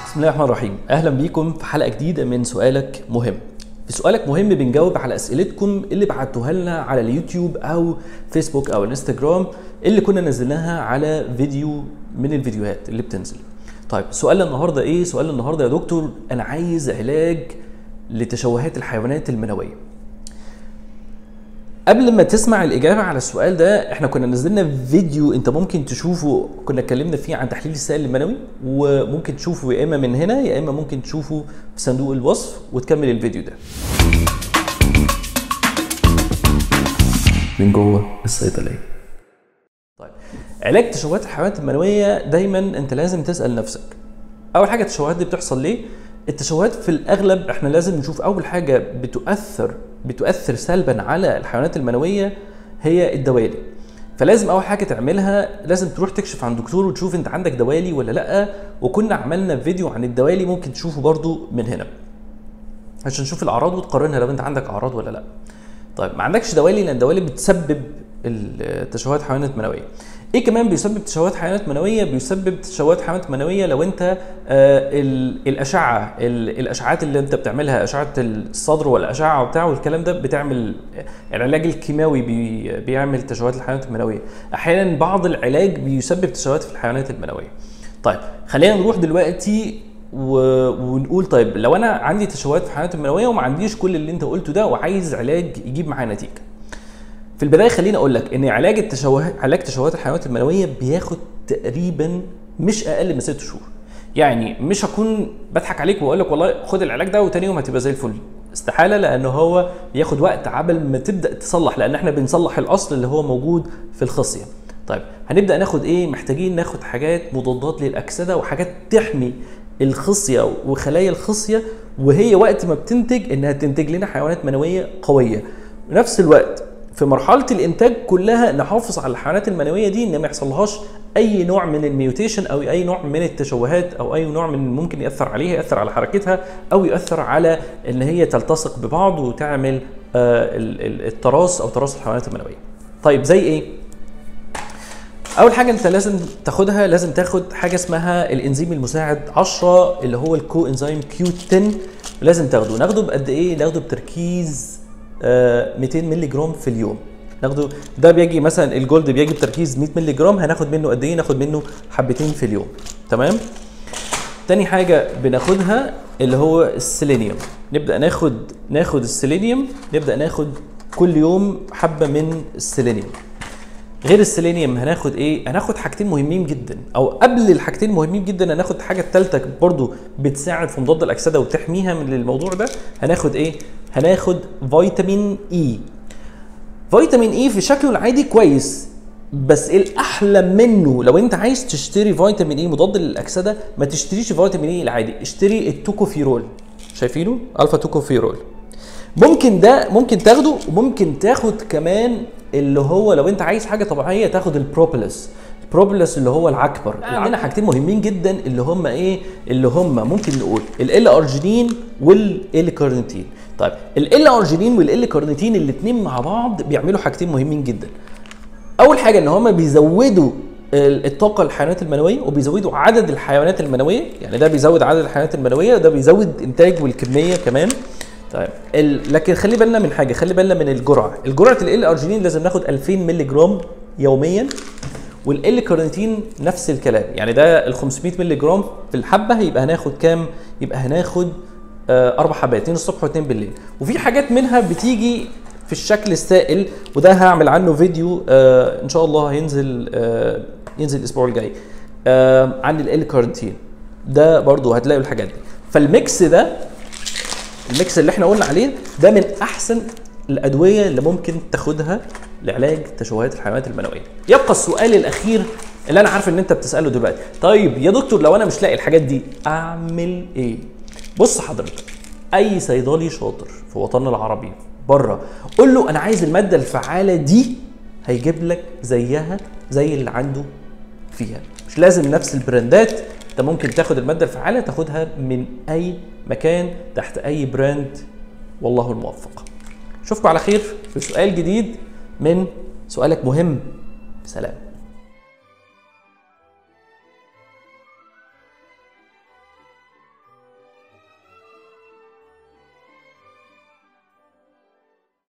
بسم الله الرحمن الرحيم اهلا بيكم في حلقه جديده من سؤالك مهم في سؤالك مهم بنجاوب على اسئلتكم اللي بعتوها لنا على اليوتيوب او فيسبوك او الانستجرام اللي كنا نزلناها على فيديو من الفيديوهات اللي بتنزل طيب سؤالنا النهارده ايه سؤالنا النهارده يا دكتور انا عايز علاج لتشوهات الحيوانات المنويه قبل ما تسمع الاجابه على السؤال ده احنا كنا نزلنا فيديو انت ممكن تشوفه كنا اتكلمنا فيه عن تحليل السائل المنوي وممكن تشوفه يا اما من هنا يا اما ممكن تشوفه في صندوق الوصف وتكمل الفيديو ده من جوه الصيدليه طيب علاج تشوهات الحيوانات المنويه دايما انت لازم تسال نفسك اول حاجه التشوهات دي بتحصل ليه التشوهات في الاغلب احنا لازم نشوف اول حاجه بتؤثر بتؤثر سلبا على الحيوانات المنويه هي الدوالي فلازم اول حاجه تعملها لازم تروح تكشف عند دكتور وتشوف انت عندك دوالي ولا لا وكنا عملنا فيديو عن الدوالي ممكن تشوفه برضو من هنا عشان نشوف الاعراض وتقارنها لو انت عندك اعراض ولا لا طيب ما عندكش دوالي لان الدوالي بتسبب التشوهات حيوانات منويه ايه كمان بيسبب تشوهات حيوانات منويه بيسبب تشوهات حيوانات منويه لو انت آه الاشعه الاشعاعات اللي انت بتعملها اشعه الصدر والاشعه وبتاع والكلام ده بتعمل العلاج الكيماوي بي بيعمل تشوهات الحيوانات المنويه احيانا بعض العلاج بيسبب تشوهات في الحيوانات المنويه طيب خلينا نروح دلوقتي و... ونقول طيب لو انا عندي تشوهات في الحيوانات المنويه وما عنديش كل اللي انت قلته ده وعايز علاج يجيب معايا نتيجه في البدايه خليني اقول لك ان علاج التشوه علاج تشوهات الحيوانات المنويه بياخد تقريبا مش اقل من ست شهور يعني مش هكون بضحك عليك واقول لك والله خد العلاج ده وتاني يوم هتبقى زي الفل استحاله لان هو بياخد وقت عبل ما تبدا تصلح لان احنا بنصلح الاصل اللي هو موجود في الخصيه طيب هنبدا ناخد ايه محتاجين ناخد حاجات مضادات للاكسده وحاجات تحمي الخصيه وخلايا الخصيه وهي وقت ما بتنتج انها تنتج لنا حيوانات منويه قويه ونفس الوقت في مرحله الانتاج كلها نحافظ على الحيوانات المنويه دي ان ما يحصلهاش اي نوع من الميوتيشن او اي نوع من التشوهات او اي نوع من ممكن ياثر عليها ياثر على حركتها او ياثر على ان هي تلتصق ببعض وتعمل آه التراث او تراث الحيوانات المنويه. طيب زي ايه؟ اول حاجه انت لازم تاخدها لازم تاخد حاجه اسمها الانزيم المساعد 10 اللي هو الكو انزيم كيو 10 لازم تاخده ناخده بقد ايه ناخده بتركيز 200 مللي جرام في اليوم ناخده ده بيجي مثلا الجولد بيجي بتركيز 100 مللي جرام هناخد منه قد ايه ناخد منه حبتين في اليوم تمام تاني حاجه بناخدها اللي هو السيلينيوم نبدا ناخد ناخد السيلينيوم نبدا ناخد كل يوم حبه من السيلينيوم غير السيلينيوم هناخد ايه هناخد حاجتين مهمين جدا او قبل الحاجتين مهمين جدا هناخد الحاجه الثالثه برضو بتساعد في مضاد الاكسده وتحميها من الموضوع ده هناخد ايه هناخد فيتامين اي فيتامين اي في شكله العادي كويس بس الاحلى منه لو انت عايز تشتري فيتامين اي مضاد للاكسده ما تشتريش فيتامين اي العادي اشتري التوكوفيرول شايفينه الفا توكوفيرول ممكن ده ممكن تاخده وممكن تاخد كمان اللي هو لو انت عايز حاجه طبيعيه تاخد البروبوليس البروبوليس اللي هو العكبر آه. عندنا حاجتين مهمين جدا اللي هم ايه اللي هم ممكن نقول ال ارجينين والال كارنيتين طيب ال ارجينين والال كارنيتين الاثنين مع بعض بيعملوا حاجتين مهمين جدا اول حاجه ان هم بيزودوا الطاقة الحيوانات المنوية وبيزودوا عدد الحيوانات المنوية يعني ده بيزود عدد الحيوانات المنوية وده بيزود انتاج والكمية كمان طيب ال... لكن خلي بالنا من حاجه خلي بالنا من الجرعه الجرعه ال ارجينين لازم ناخد 2000 مللي جرام يوميا والال كارنيتين نفس الكلام يعني ده ال 500 مللي جرام في الحبه يبقى هناخد كام يبقى هناخد آه اربع حبات اثنين الصبح واثنين بالليل وفي حاجات منها بتيجي في الشكل السائل وده هعمل عنه فيديو آه ان شاء الله هينزل آه ينزل الاسبوع الجاي آه عن ال كارنيتين ده برضو هتلاقوا الحاجات دي فالميكس ده الميكس اللي احنا قلنا عليه ده من احسن الادويه اللي ممكن تاخدها لعلاج تشوهات الحيوانات المنويه يبقى السؤال الاخير اللي انا عارف ان انت بتساله دلوقتي طيب يا دكتور لو انا مش لاقي الحاجات دي اعمل ايه بص حضرتك اي صيدلي شاطر في وطننا العربي بره قول له انا عايز الماده الفعاله دي هيجيب لك زيها زي اللي عنده فيها مش لازم نفس البراندات انت ممكن تاخد الماده الفعاله تاخدها من اي مكان تحت اي براند والله الموفق اشوفكم على خير في سؤال جديد من سؤالك مهم سلام